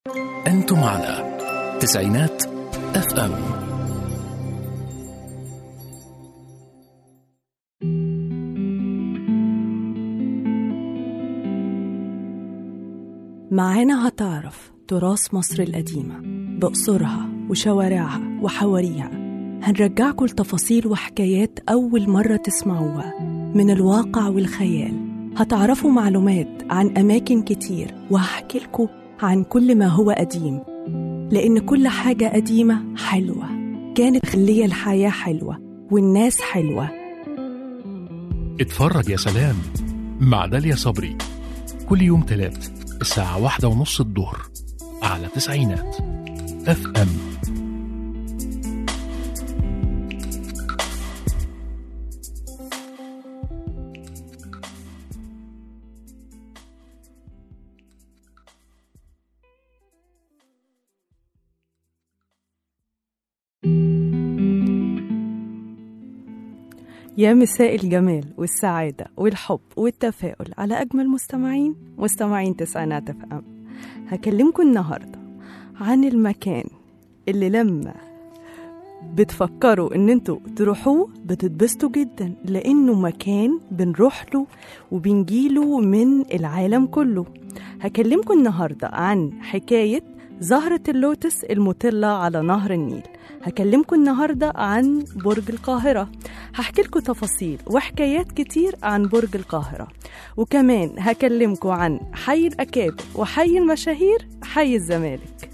أنتم على تسعينات اف ام معانا هتعرف تراث مصر القديمة بقصرها وشوارعها وحواريها هنرجعكم لتفاصيل وحكايات أول مرة تسمعوها من الواقع والخيال هتعرفوا معلومات عن أماكن كتير وهحكي لكم عن كل ما هو قديم لأن كل حاجة قديمة حلوة كانت خلية الحياة حلوة والناس حلوة اتفرج يا سلام مع داليا صبري كل يوم تلات الساعة واحدة ونص الظهر على تسعينات اف ام يا مساء الجمال والسعادة والحب والتفاؤل على أجمل مستمعين مستمعين تسعينات اف ام هكلمكم النهاردة عن المكان اللي لما بتفكروا ان انتوا تروحوه بتتبسطوا جدا لانه مكان بنروح له وبنجيله من العالم كله هكلمكم النهاردة عن حكاية زهرة اللوتس المطلة على نهر النيل هكلمكم النهاردة عن برج القاهرة هحكي لكم تفاصيل وحكايات كتير عن برج القاهرة وكمان هكلمكم عن حي الأكابر وحي المشاهير حي الزمالك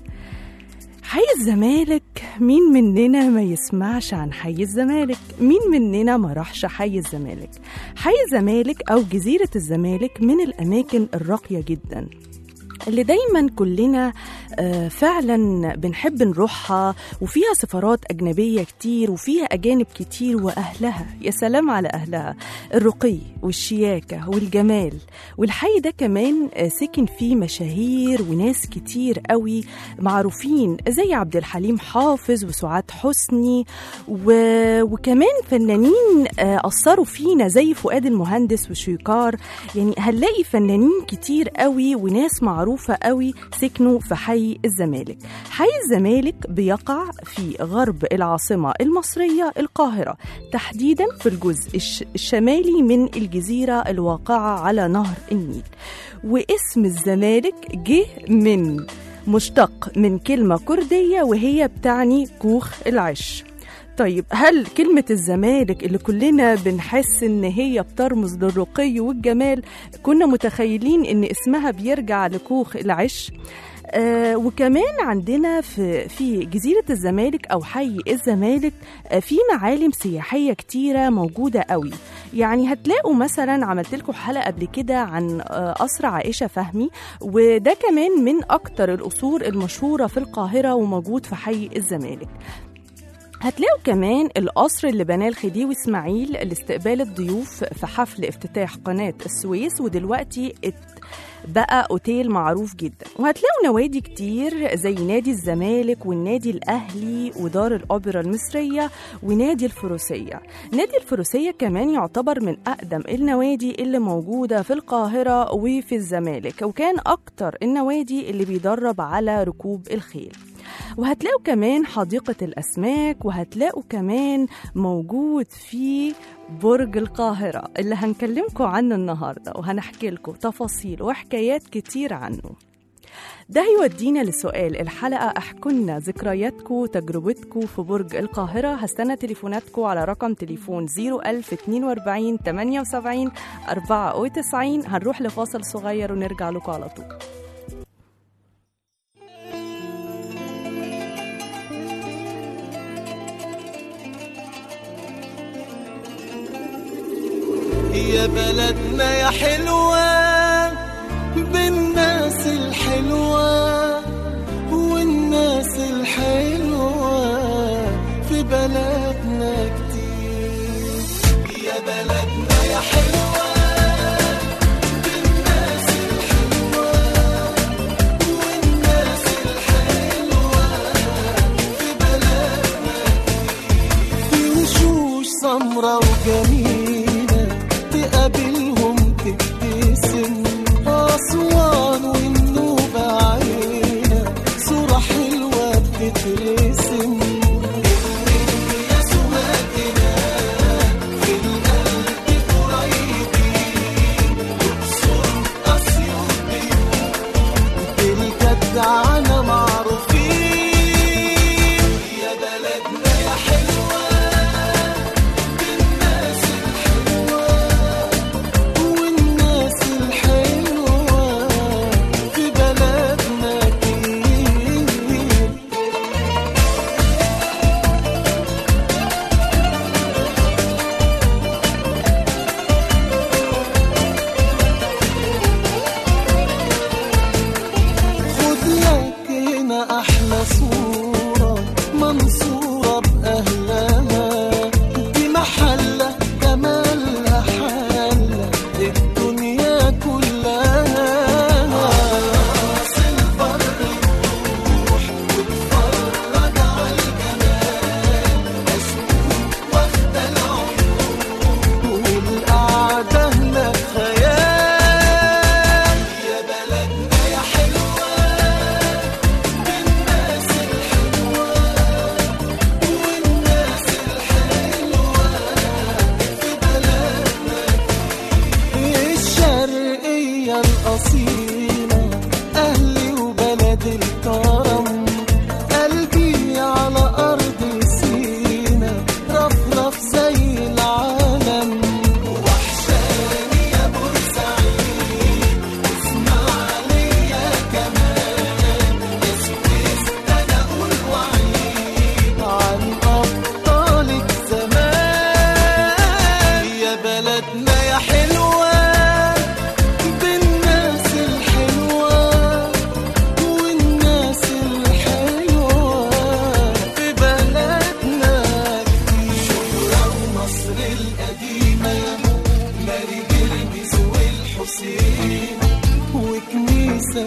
حي الزمالك مين مننا ما يسمعش عن حي الزمالك مين مننا ما راحش حي الزمالك حي الزمالك أو جزيرة الزمالك من الأماكن الراقية جداً اللي دايما كلنا آه، فعلا بنحب نروحها وفيها سفارات أجنبية كتير وفيها أجانب كتير وأهلها يا سلام على أهلها الرقي والشياكة والجمال والحي ده كمان آه، سكن فيه مشاهير وناس كتير قوي معروفين زي عبد الحليم حافظ وسعاد حسني و... وكمان فنانين آه، أثروا فينا زي فؤاد المهندس وشويكار يعني هنلاقي فنانين كتير قوي وناس معروفة قوي سكنوا في حي الزمالك حي الزمالك بيقع في غرب العاصمة المصرية القاهرة تحديدا في الجزء الش- الشمالي من الجزيرة الواقعة على نهر النيل واسم الزمالك جه من مشتق من كلمة كردية وهي بتعني كوخ العش طيب هل كلمة الزمالك اللي كلنا بنحس إن هي بترمز للرقي والجمال كنا متخيلين إن اسمها بيرجع لكوخ العش؟ آه وكمان عندنا في في جزيرة الزمالك أو حي الزمالك آه في معالم سياحية كتيرة موجودة قوي يعني هتلاقوا مثلا عملت لكم حلقة قبل كده عن آه قصر عائشة فهمي وده كمان من أكتر القصور المشهورة في القاهرة وموجود في حي الزمالك هتلاقوا كمان القصر اللي بناه الخديوي اسماعيل لاستقبال الضيوف في حفل افتتاح قناة السويس ودلوقتي ات بقى اوتيل معروف جدا وهتلاقوا نوادي كتير زي نادي الزمالك والنادي الاهلي ودار الاوبرا المصريه ونادي الفروسيه نادي الفروسيه كمان يعتبر من اقدم النوادي اللي موجوده في القاهره وفي الزمالك وكان اكتر النوادي اللي بيدرب على ركوب الخيل وهتلاقوا كمان حديقة الأسماك وهتلاقوا كمان موجود في برج القاهرة اللي هنكلمكم عنه النهاردة وهنحكي لكم تفاصيل وحكايات كتير عنه ده هيودينا لسؤال الحلقة احكوا لنا ذكرياتكم وتجربتكم في برج القاهرة هستنى تليفوناتكم على رقم تليفون 01042 78 94 هنروح لفاصل صغير ونرجع لكم على طول يا بلدنا يا حلوة بالناس الحلوة والناس الحلوة في بلدنا كتير يا بلدنا يا حلوة بالناس الحلوة والناس الحلوة في بلدنا كتير في وشوش سمرة وجميلة تقابلهم تبتسم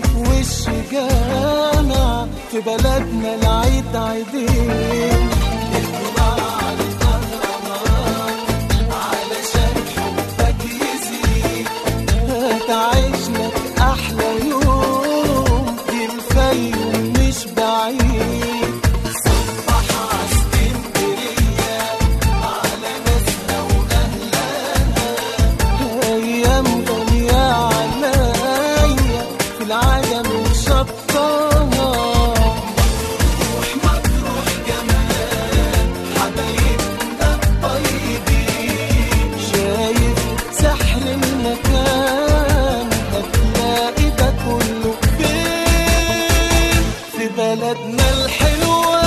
وش جامع في بلدنا العيد عيدين اطلع على الأهرامات علشان حبك يزيد هتعيش لك أحلى يوم دي الفيوم مش بعيد صبح على اسكندرية على ناسها وأهلها أيام غالية عليا في العالم شطها روح مطروح جمال حبايبنا الطيبين شايف سحر المكان هتلاقي ده كله فين في بلدنا الحلوة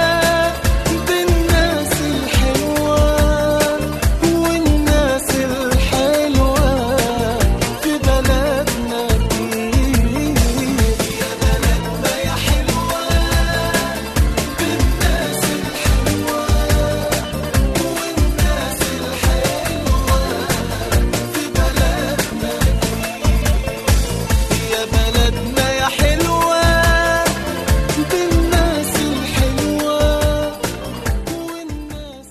بالناس الحلوة والناس الحلوة في بلدنا دي يا بلدنا يا حلوة بالناس الحلوة والناس الحلوة في بلدنا دي يا بلدنا يا حلوة بالناس الحلوة والناس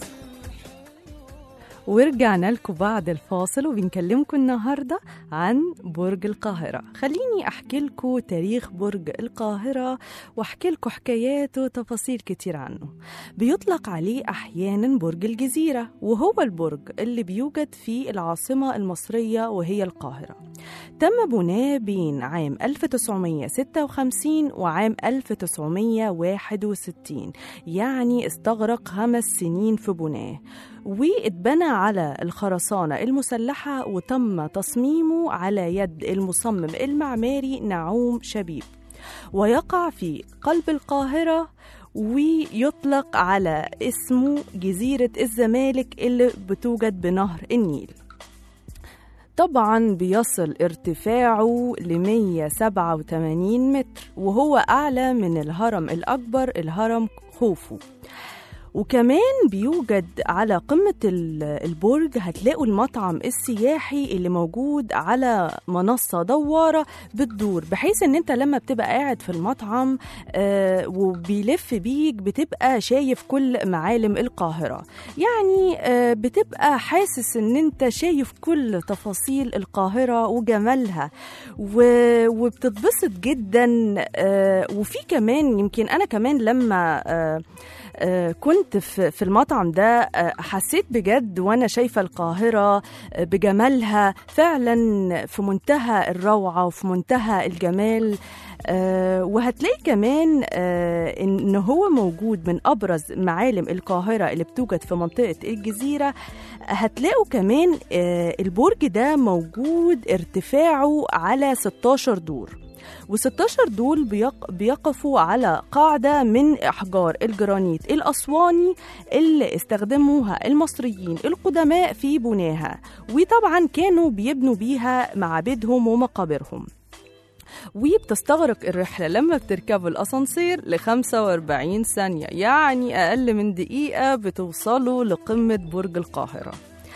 ورجعنا لكم بعد الفاصل وبنكلمكم النهارده عن برج القاهرة خليني أحكي لكم تاريخ برج القاهرة وأحكي لكم حكايات وتفاصيل كتير عنه بيطلق عليه أحيانا برج الجزيرة وهو البرج اللي بيوجد في العاصمة المصرية وهي القاهرة تم بناه بين عام 1956 وعام 1961 يعني استغرق خمس سنين في بناه واتبنى على الخرسانة المسلحة وتم تصميمه على يد المصمم المعماري نعوم شبيب ويقع في قلب القاهرة ويطلق على اسمه جزيرة الزمالك اللي بتوجد بنهر النيل طبعا بيصل ارتفاعه ل 187 متر وهو أعلى من الهرم الأكبر الهرم خوفو وكمان بيوجد على قمة ال- البرج هتلاقوا المطعم السياحي اللي موجود على منصة دوارة بتدور بحيث ان انت لما بتبقى قاعد في المطعم آه وبيلف بيك بتبقى شايف كل معالم القاهرة يعني آه بتبقى حاسس ان انت شايف كل تفاصيل القاهرة وجمالها و- وبتتبسط جدا آه وفي كمان يمكن انا كمان لما آه آه، كنت في في المطعم ده آه، حسيت بجد وانا شايفه القاهره آه، بجمالها فعلا في منتهى الروعه وفي منتهى الجمال آه، وهتلاقي كمان آه، ان هو موجود من ابرز معالم القاهره اللي بتوجد في منطقه الجزيره هتلاقوا كمان آه، البرج ده موجود ارتفاعه على 16 دور و16 دول بيق... بيقفوا على قاعدة من أحجار الجرانيت الأسواني اللي استخدموها المصريين القدماء في بناها وطبعا كانوا بيبنوا بيها معابدهم ومقابرهم وبتستغرق الرحلة لما بتركبوا الأسانسير ل 45 ثانية يعني أقل من دقيقة بتوصلوا لقمة برج القاهرة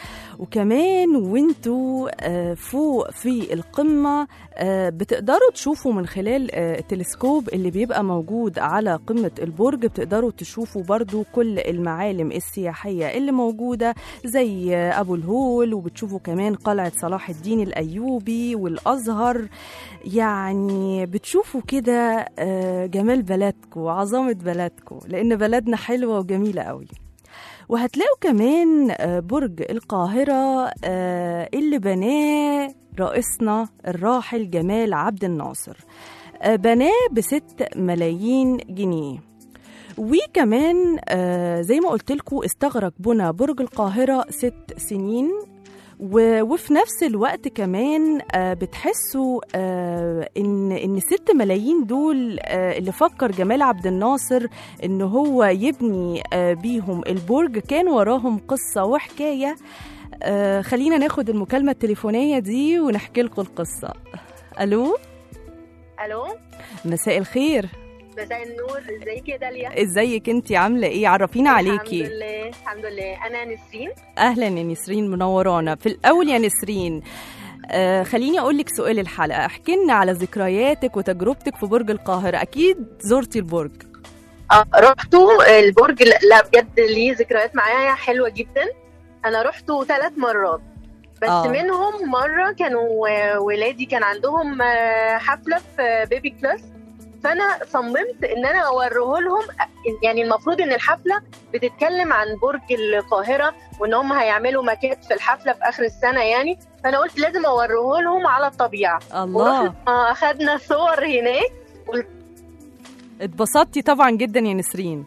وكمان وانتوا آه، فوق في القمة آه، بتقدروا تشوفوا من خلال آه، التلسكوب اللي بيبقى موجود على قمة البرج بتقدروا تشوفوا برضو كل المعالم السياحية اللي موجودة زي آه، أبو الهول وبتشوفوا كمان قلعة صلاح الدين الأيوبي والأزهر يعني بتشوفوا كده آه، جمال بلدكم وعظمة بلدكم لأن بلدنا حلوة وجميلة قوي وهتلاقوا كمان آه، برج القاهرة آه، اللي بناه رئيسنا الراحل جمال عبد الناصر آه، بناه بست ملايين جنيه وكمان آه، زي ما قلت لكم استغرق بنى برج القاهرة ست سنين و- وفي نفس الوقت كمان آه، بتحسوا آه، ان ان ست ملايين دول آه، اللي فكر جمال عبد الناصر ان هو يبني آه، بيهم البرج كان وراهم قصه وحكايه آه، خلينا ناخد المكالمه التليفونيه دي ونحكي لكم القصه الو الو مساء الخير مساء النور ازيك يا داليا ازيك انت عامله ايه عرفينا عليكي الحمد لله الحمد لله انا نسرين اهلا يا نسرين منورانا في الاول يا نسرين آه خليني اقول لك سؤال الحلقه احكي لنا على ذكرياتك وتجربتك في برج القاهره اكيد زرتي البرج آه، رحتوا البرج لا لا، بجد ليه ذكريات معايا حلوه جدا انا رحته ثلاث مرات بس آه. آه. منهم مره كانوا آه، ولادي كان عندهم آه، حفله في آه، بيبي كلاس فانا صممت ان انا اوريه لهم يعني المفروض ان الحفله بتتكلم عن برج القاهره وان هم هيعملوا ماكيت في الحفله في اخر السنه يعني فانا قلت لازم اوريه لهم على الطبيعه الله ورحنا اخدنا صور هناك اتبسطتي طبعا جدا يا نسرين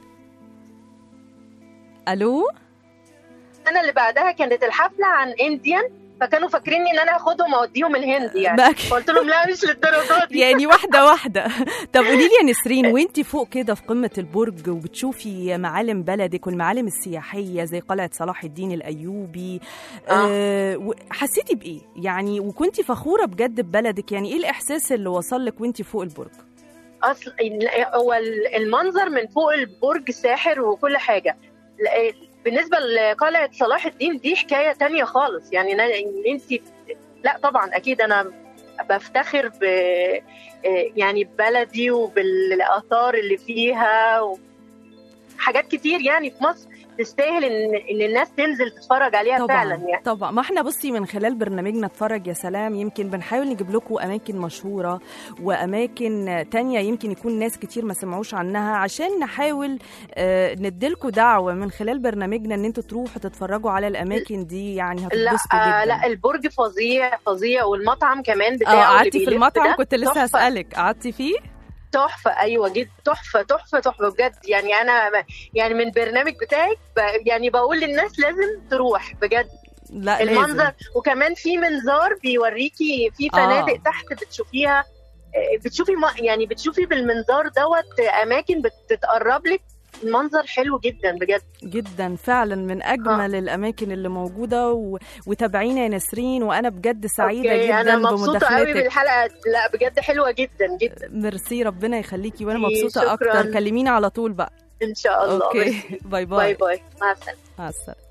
الو السنه اللي بعدها كانت الحفله عن انديان فكانوا فاكريني ان انا هاخدهم اوديهم الهند يعني بقى- فقلت لهم لا مش للدرجه دي يعني واحدة واحدة طب قولي لي يا نسرين وانت فوق كده في قمة البرج وبتشوفي معالم بلدك والمعالم السياحية زي قلعة صلاح الدين الأيوبي آه و- حسيتي بإيه؟ يعني وكنتي فخورة بجد ببلدك يعني إيه الإحساس اللي وصل لك وانت فوق البرج؟ اصل هو المنظر من فوق البرج ساحر وكل حاجه لا- بالنسبه لقلعه صلاح الدين دي حكايه تانية خالص يعني إن إن انت لا طبعا اكيد انا بفتخر ب يعني ببلدي وبالاثار اللي فيها وحاجات كتير يعني في مصر تستاهل ان ان الناس تنزل تتفرج عليها طبعا فعلا يعني طبعا ما احنا بصي من خلال برنامجنا اتفرج يا سلام يمكن بنحاول نجيب لكم اماكن مشهوره واماكن تانية يمكن يكون ناس كتير ما سمعوش عنها عشان نحاول آه نديلكوا دعوه من خلال برنامجنا ان انتوا تروحوا تتفرجوا على الاماكن دي يعني لا هتتبسطوا آه جدا لا البرج فظيع فظيع والمطعم كمان بتاعه اه اللي قعدتي في بيلف المطعم ده كنت لسه تحفة. هسالك قعدتي فيه تحفه ايوه جد تحفه تحفه تحفه بجد يعني انا يعني من برنامج بتاعك ب- يعني بقول للناس لازم تروح بجد لا المنظر لازم. وكمان في منظار بيوريكي في آه. فنادق تحت بتشوفيها آه، بتشوفي ما يعني بتشوفي بالمنظار دوت اماكن بتتقرب لك المنظر حلو جدا بجد جدا فعلا من اجمل الاماكن اللي موجوده و... وتابعينا يا نسرين وانا بجد سعيده أوكي، جدا انا مبسوطه قوي بمداخلتك بالحلقه لا بجد حلوه جدا جدا ميرسي ربنا يخليكي وانا ميرسي، مبسوطه شكراً. اكتر كلميني على طول بقى ان شاء الله اوكي ميرسي. باي باي باي باي مع السلامه مع السلامه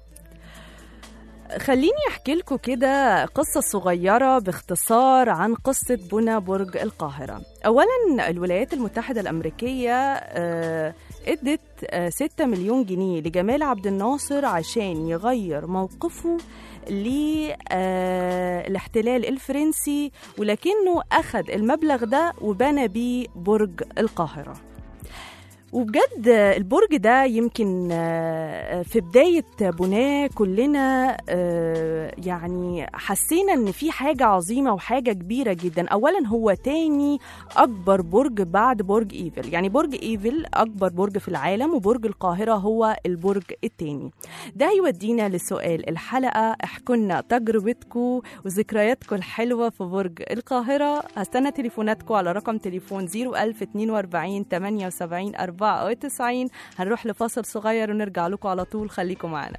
خليني احكي لكم كده قصه صغيره باختصار عن قصه بنى برج القاهره اولا الولايات المتحده الامريكيه آه، ادت آه، 6 مليون جنيه لجمال عبد الناصر عشان يغير موقفه للاحتلال الفرنسي ولكنه أخذ المبلغ ده وبنى بيه برج القاهرة وبجد البرج ده يمكن آه، في بداية بناه كلنا آه، يعني حسينا ان في حاجة عظيمة وحاجة كبيرة جدا اولا هو تاني اكبر برج بعد برج ايفل يعني برج ايفل اكبر برج في العالم وبرج القاهرة هو البرج التاني ده يودينا لسؤال الحلقة احكوا لنا تجربتكم وذكرياتكم الحلوة في برج القاهرة هستنى تليفوناتكم على رقم تليفون 01042 78 94 هنروح لفاصل صغير ونرجع لكم على طول خليكم معنا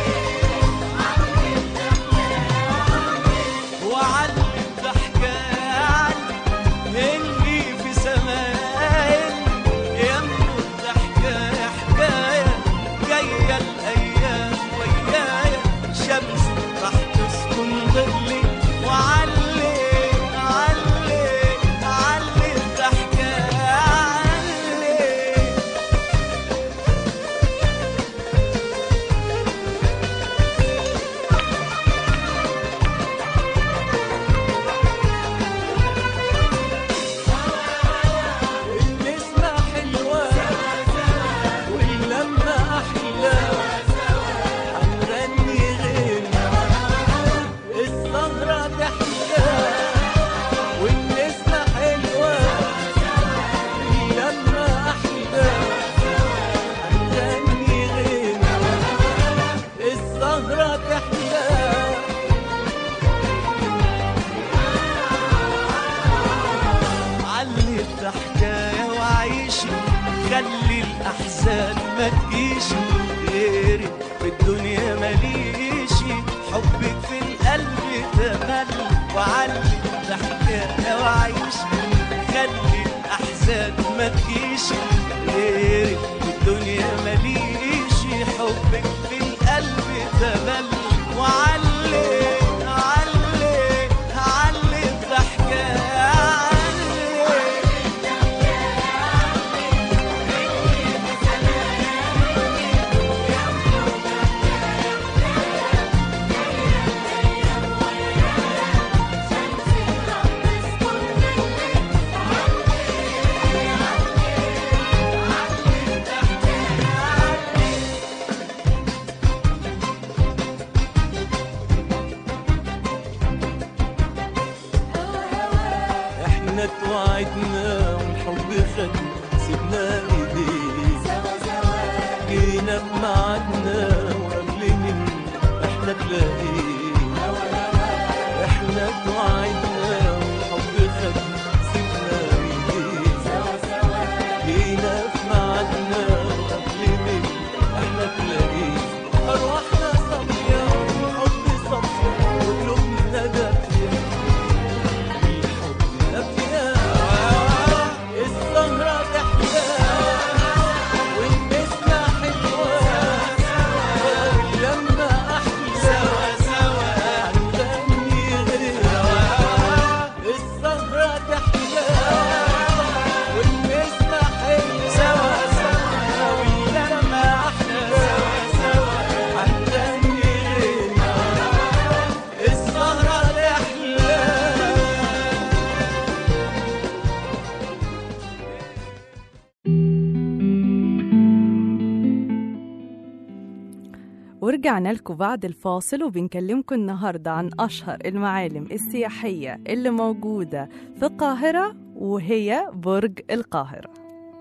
وعلم بحكاية ما تجيش غيرك في الدنيا ماليش حبك في القلب تمل وعلي ضحكة وعيش خلي الأحزان ما تجيش غيرك في الدنيا ماليش حبك في القلب تمل وعلي علي علي الضحكة علي احنا توعدنا والحب خدنا سيبنا ايديه جينا بميعادنا وقبل منه احنا تلاقيه احنا توعدنا والحب خدنا سيبنا ايديه جينا في ميعادنا وقبل منه احنا تلاقيه ارواحنا صافيه والحب صافيه وقلوبنا دافيه السهرة تحلى والنسمة حلوة واللمة أحلى هنغني غيرها السهرة تحلى والنسمة حلوة واللمة أحلى هنغني غيرها السهرة تحلى ورجعنا لكم بعد الفاصل وبنكلمكم النهاردة عن أشهر المعالم السياحية اللي موجودة في القاهرة وهي برج القاهرة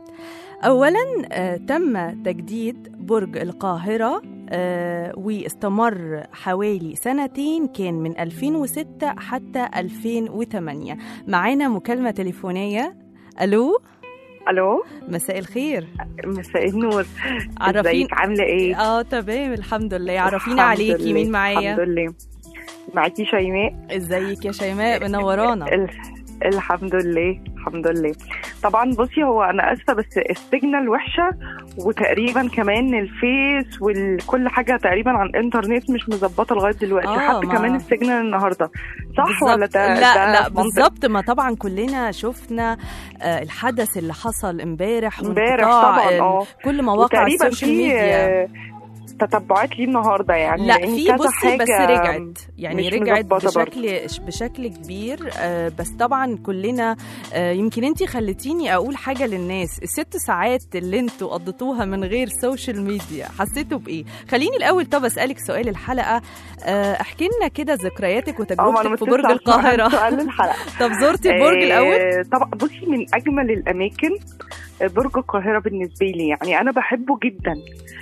أولا آه تم تجديد برج القاهرة آه واستمر حوالي سنتين كان من 2006 حتى 2008 معانا مكالمة تليفونية ألو الو مساء الخير مساء النور عرفين ازيك عامله ايه اه تمام الحمد لله عرفينا الحمد عليكي لله، مين معايا الحمد لله معاكي شيماء ازيك يا شيماء منورانا ال- الحمد لله الحمد لله طبعا بصي هو انا اسفه بس السيجنال وحشه وتقريبا كمان الفيس وكل حاجه تقريبا على الانترنت مش مظبطه لغايه دلوقتي آه، حتى ما- كمان السيجنال النهارده صح بالظبط. ولا ده لا ده لا منطق؟ بالظبط ما طبعا كلنا شفنا آه، الحدث اللي حصل امبارح امبارح وانقطاع طبعا ال- اه كل مواقع وتقريبا السوشيال في ميديا آه، تتبعات ليه النهارده يعني لا لأن في كذا بصي بس حاجة رجعت يعني مش رجعت مظبطة برضه. بشكل بشكل كبير آه، بس طبعا كلنا آه، يمكن انت خلتيني اقول حاجه للناس الست ساعات اللي انتوا قضيتوها من غير سوشيال ميديا حسيتوا بايه خليني الاول طب اسالك سؤال الحلقه آه، احكي لنا كده ذكرياتك اه ما وتجربتك انا في متفقة برج عشان القاهره سؤال الحلقه طب زرتي البرج الاول آه، طبعا بصي من اجمل الاماكن آه، برج القاهره بالنسبه لي يعني انا بحبه جدا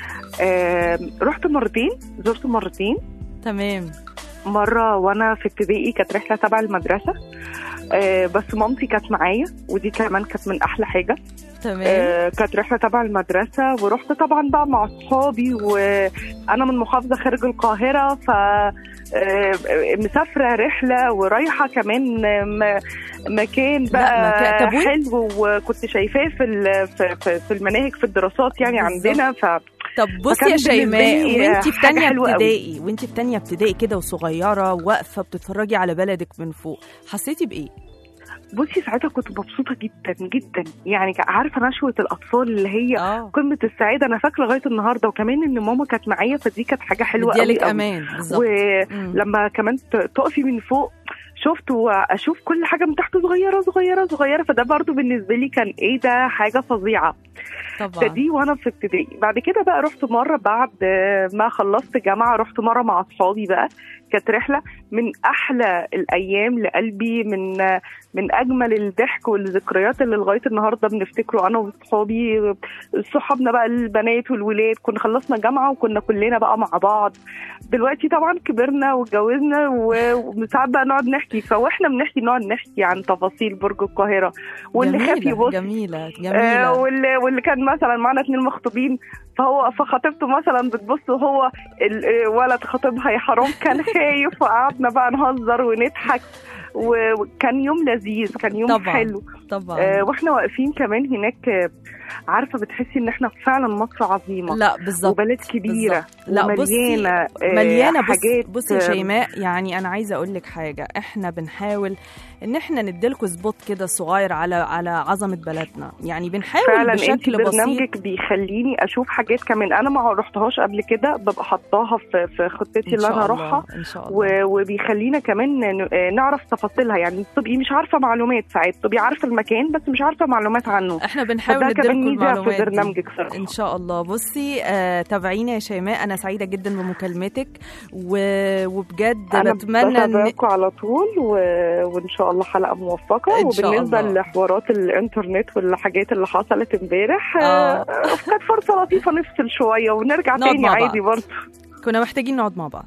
آه، رحت مرتين زرت مرتين تمام مره وانا في ابتدائي كانت رحله تبع المدرسه آه، بس مامتي كانت معايا ودي كمان كانت من احلى حاجه تمام آه، كانت رحله تبع المدرسه ورحت طبعا بقى مع اصحابي وانا من محافظه خارج القاهره ف آه، مسافره رحله ورايحه كمان م- مكان بقى مكان- طب وإنت- حلو وكنت شايفاه في ال- في- في- في المناهج في الدراسات يعني بالظبط. عندنا ف طب بصي فكان يا بالنسبة شيماء لي وانتي في حاجة تانية حلوة قوي. ابتدائي وانتي في تانية ابتدائي كده وصغيرة واقفة بتتفرجي على بلدك من فوق حسيتي بإيه؟ بصي ساعتها كنت مبسوطه جدا جدا يعني عارفه نشوه الاطفال اللي هي اه قمه السعاده انا فاكره لغايه النهارده وكمان ان ماما كانت معايا فدي كانت حاجه حلوه قوي مديالك قوي. امان بالظبط مم. ولما كمان ت- تقفي من فوق شفت واشوف كل حاجه من تحت صغيره صغيره صغيره فده برضو بالنسبه لي كان ايه ده حاجه فظيعه طبعا فدي وانا في ابتدائي بعد كده بقى رحت مره بعد ما خلصت جامعه رحت مره مع اصحابي بقى كانت رحله من احلى الايام لقلبي من من اجمل الضحك والذكريات اللي لغايه النهارده بنفتكره انا واصحابي صحابنا بقى البنات والولاد كنا خلصنا جامعه وكنا كلنا بقى مع بعض دلوقتي طبعا كبرنا واتجوزنا و- وساعات بقى نقعد نحكي فواحنا بنحكي نقعد نحكي عن تفاصيل برج القاهره واللي خاف جميلة يبص جميلة آه، جميلة واللي واللي كان مثلا معنا اتنين مخطوبين فهو فخطيبته مثلا بتبص وهو الولد خطيبها يا حرام كان خايف وقعدنا بقى نهزر ونضحك و- وكان يوم لذيذ كان يوم طبعاً. حلو طبعا آه واحنا واقفين كمان هناك آه، عارفه بتحسي ان احنا فعلا مصر عظيمه لا بالظبط وبلد كبيره بالظبط. لا بصي ومليانه آه، مليانه بص حاجات بصي يا آه، شيماء يعني انا عايزه اقول لك حاجه احنا بنحاول ان احنا نديلكوا سبوت كده صغير على على عظمه بلدنا يعني بنحاول فعلا انت بشكل بسيط برنامجك بيخليني اشوف حاجات كمان انا ما رحتهاش قبل كده ببقى حطاها في في خطتي ان اللي شاء انا الله اروحها ان شاء الله و- وبيخلينا كمان ن- آه، نعرف تفاصيلها يعني تبقي مش عارفه معلومات ساعات تبقي عارفه المكان بس مش عارفه معلومات عنه احنا بنحاول فده كمان نديلكوا ميزه في المعلومات دي. برنامجك صراحه ان شاء الله بصي آه تابعينا يا شيماء انا سعيده جدا بمكالمتك و... وبجد انا بتمنى ان بتابعكم على طول و... وان شاء الله حلقه موفقه إن شاء وبالنسبه الله. لحوارات الانترنت والحاجات اللي حصلت امبارح آه. آه، كانت فرصه لطيفه نفصل شويه ونرجع نقعد تاني مع عادي بعض. برضه كنا محتاجين نقعد مع بعض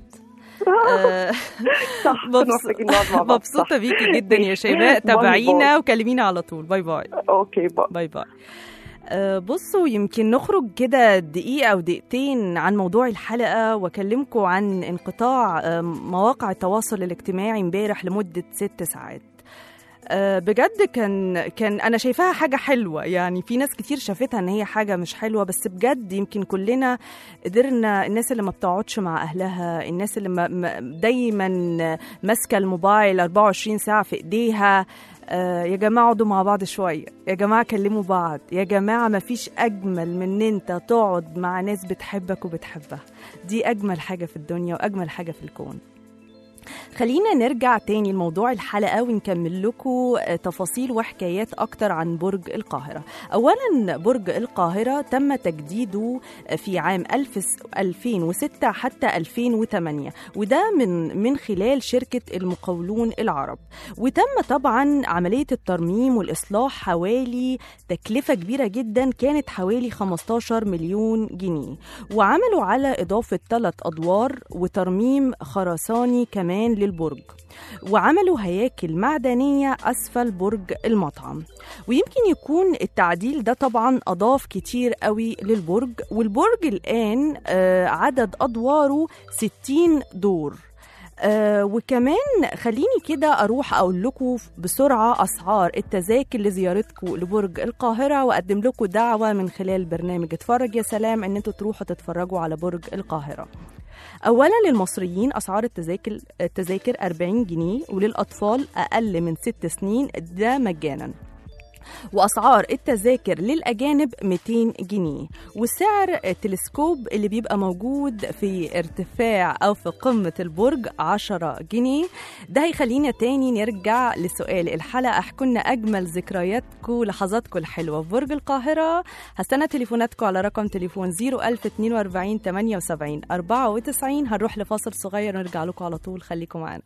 آه، صح مبس- كنا محتاجين نقعد مع بعض مبسوطه صح. بيكي جدا يا ماشي. شيماء باي تابعينا باي. وكلمينا على طول باي باي اوكي باي باي باي آه، بصوا يمكن نخرج كده دقيقة أو دقيقتين عن موضوع الحلقة وأكلمكم عن انقطاع آه، مواقع التواصل الاجتماعي امبارح لمدة ست ساعات آه، بجد كان كان انا شايفاها حاجه حلوه يعني في ناس كتير شافتها ان هي حاجه مش حلوه بس بجد يمكن كلنا قدرنا الناس اللي ما بتقعدش مع اهلها الناس اللي ما- ما- دايما ماسكه الموبايل 24 ساعه في ايديها آه، يا جماعه اقعدوا مع بعض شويه يا جماعه كلموا بعض يا جماعه ما فيش اجمل من ان انت تقعد مع ناس بتحبك وبتحبها دي اجمل حاجه في الدنيا واجمل حاجه في الكون خلينا نرجع تاني لموضوع الحلقة ونكمل لكم تفاصيل وحكايات أكتر عن برج القاهرة أولا برج القاهرة تم تجديده في عام 1000 2006 حتى 2008 وده من من خلال شركة المقاولون العرب وتم طبعا عملية الترميم والإصلاح حوالي تكلفة كبيرة جدا كانت حوالي 15 مليون جنيه وعملوا على إضافة ثلاث أدوار وترميم خرساني كمان للبرج وعملوا هياكل معدنية أسفل برج المطعم ويمكن يكون التعديل ده طبعا أضاف كتير قوي للبرج والبرج الآن آه، عدد أدواره 60 دور آه وكمان خليني كده اروح اقول لكم بسرعه اسعار التذاكر لزيارتكم لبرج القاهره واقدم لكم دعوه من خلال برنامج اتفرج يا سلام ان انتوا تروحوا تتفرجوا على برج القاهره اولا للمصريين اسعار التذاكر التذاكر 40 جنيه وللاطفال اقل من 6 سنين ده مجانا واسعار التذاكر للاجانب 200 جنيه وسعر التلسكوب اللي بيبقى موجود في ارتفاع او في قمه البرج 10 جنيه ده هيخلينا تاني نرجع لسؤال الحلقه احكوا لنا اجمل ذكرياتكم لحظاتكم الحلوه في برج القاهره هستنى تليفوناتكم على رقم تليفون 01042 78 94 هنروح لفاصل صغير ونرجع لكم على طول خليكم معانا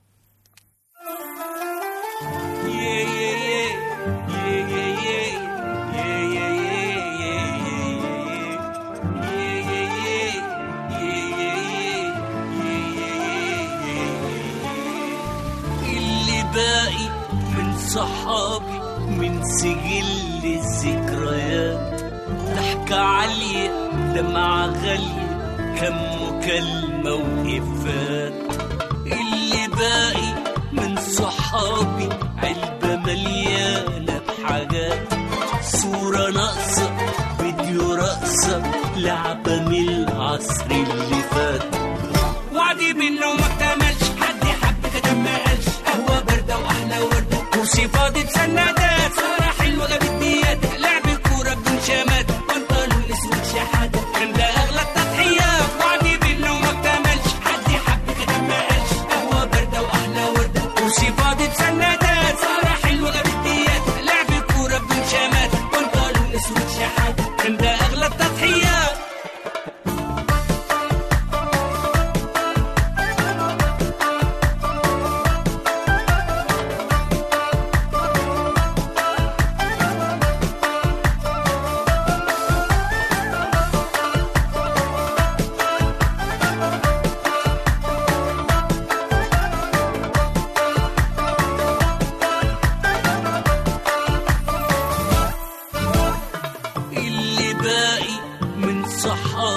اللي باقي من صحابي من سجل الذكريات ضحكة عالية دمعة غالية كم مكالمة وإفات اللي باقي من صحابي علبة مليانة بحاجات صورة ناقصة فيديو رقصة لعبة من العصر اللي فات وعدي منه ما اكتملش حد حب كده ما قالش قهوة باردة وأحلى وردة كرسي فاضي بسندات سهرة حلوة جابت ديات لعب كورة بدون شمات بنطلون اسود شحاتة كان ده أغلى التضحيات وعدي منه ما اكتملش حد حب كده ما قالش قهوة باردة وأحلى وردة كرسي فاضي بسندات سهرة حلوة جابت ديات لعب كورة بدون شمات بنطلون اسود شحاتة كان ده أغلى التضحيات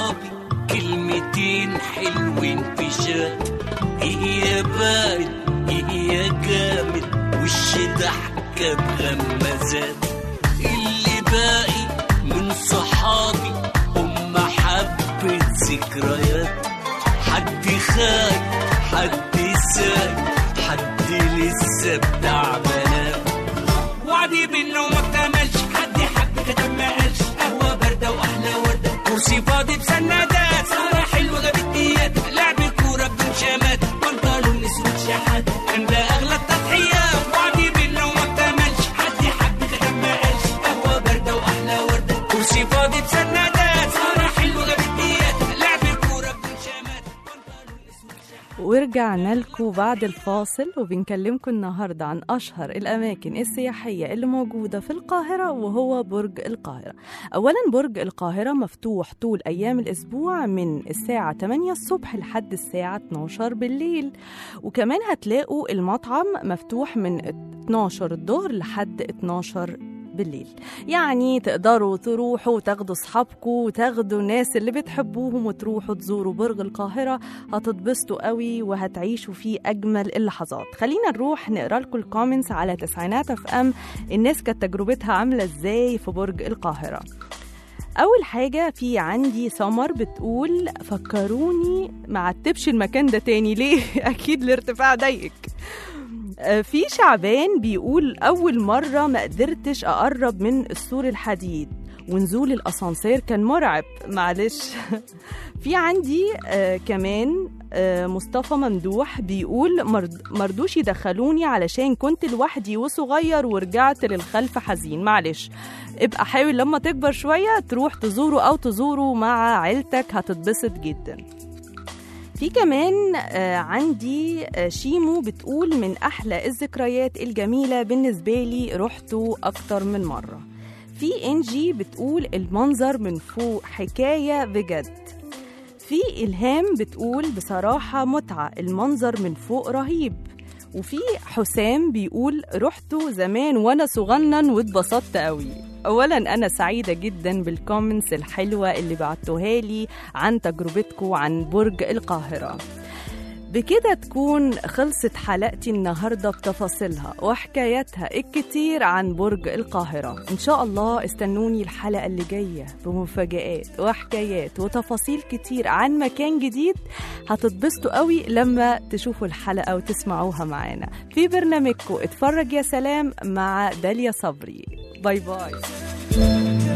صحابي كلمتين حلوين في شات ايه يا بارد ايه يا جامد وش ضحكة بغمازات اللي باقي من صحابي هم حبة ذكريات حد خايف حد سايق حد لسه بتاع بنات وعدي بينا وما اكتملش حد حب كتب ما قالش قهوة باردة وأحلى وردة كرسي فاضي بسندات سهرة حلوة جابت ديات لعب كورة بدون شمات بنطلون اسود شحات كان ده أغلى التضحيات وعدي بينا وما اكتملش حد حب كتب ما قالش قهوة باردة وأحلى وردة كرسي فاضي بسندات سهرة حلوة جابت ديات لعب كورة بدون شمات بنطلون اسود شحات ورجعنا لكم بعد الفاصل وبنكلمكم النهاردة عن أشهر الأماكن السياحية اللي موجودة في القاهرة وهو برج القاهرة أولا برج القاهرة مفتوح طول أيام الأسبوع من الساعة 8 الصبح لحد الساعة 12 بالليل وكمان هتلاقوا المطعم مفتوح من 12 الظهر لحد 12 بالليل يعني تقدروا تروحوا وتاخدوا صحابكم وتاخدوا الناس اللي بتحبوهم وتروحوا تزوروا برج القاهرة هتتبسطوا قوي وهتعيشوا فيه أجمل اللحظات خلينا نروح نقرا لكم الكومنتس على تسعينات اف ام الناس كانت تجربتها عاملة ازاي في برج القاهرة أول حاجة في عندي سمر بتقول فكروني ما عتبش المكان ده تاني ليه؟ أكيد الارتفاع ضيق آه، في شعبان بيقول أول مرة ما قدرتش أقرب من السور الحديد ونزول الأسانسير كان مرعب معلش في عندي آه كمان آه مصطفى ممدوح بيقول مرد- مرضوش يدخلوني علشان كنت لوحدي وصغير ورجعت للخلف حزين معلش ابقى حاول لما تكبر شوية تروح تزوره أو تزوره مع عيلتك هتتبسط جدا في كمان آه، عندي آه، شيمو بتقول من أحلى الذكريات الجميلة بالنسبة لي رحته أكتر من مرة في إنجي بتقول المنظر من فوق حكاية بجد في إلهام بتقول بصراحة متعة المنظر من فوق رهيب وفي حسام بيقول رحته زمان وانا صغنن واتبسطت قوي اولا انا سعيده جدا بالكومنتس الحلوه اللي بعتوها لي عن تجربتكم عن برج القاهره بكده تكون خلصت حلقتي النهاردة بتفاصيلها وحكاياتها الكتير عن برج القاهرة إن شاء الله استنوني الحلقة اللي جاية بمفاجآت وحكايات وتفاصيل كتير عن مكان جديد هتتبسطوا قوي لما تشوفوا الحلقة وتسمعوها معانا في برنامجكم اتفرج يا سلام مع داليا صبري باي باي